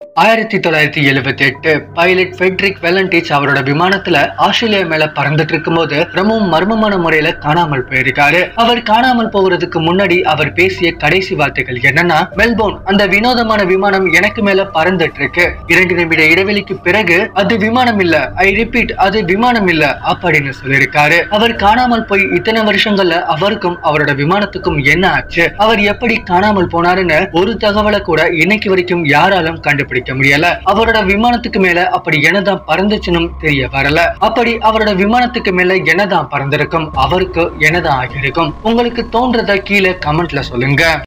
ஆயிரத்தி தொள்ளாயிரத்தி எழுபத்தி எட்டு பைலட் ஃபெட்ரிக் வெலண்டிச் அவரோட விமானத்துல ஆஸ்திரேலியா மேல பறந்துட்டு இருக்கும்போது ரொம்பவும் மர்மமான முறையில காணாமல் போயிருக்காரு அவர் காணாமல் போகிறதுக்கு முன்னாடி அவர் பேசிய கடைசி வார்த்தைகள் என்னன்னா மெல்போர்ன் அந்த வினோதமான விமானம் எனக்கு மேல பறந்துட்டு இருக்கு இரண்டு நிமிட இடைவெளிக்கு பிறகு அது விமானம் இல்ல ஐ ரிப்பீட் அது விமானம் இல்ல அப்படின்னு சொல்லியிருக்காரு அவர் காணாமல் போய் இத்தனை வருஷங்கள்ல அவருக்கும் அவரோட விமானத்துக்கும் என்ன ஆச்சு அவர் எப்படி காணாமல் போனாருன்னு ஒரு தகவலை கூட இன்னைக்கு வரைக்கும் யாராலும் கண்டுபிடிக்க முடியல அவரோட விமானத்துக்கு மேல அப்படி என்னதான் பறந்துச்சுன்னு தெரிய வரல அப்படி அவரோட விமானத்துக்கு மேல என்னதான் பறந்திருக்கும் அவருக்கு என்னதான் ஆகியிருக்கும் உங்களுக்கு தோன்றத கீழே கமெண்ட்ல சொல்லுங்க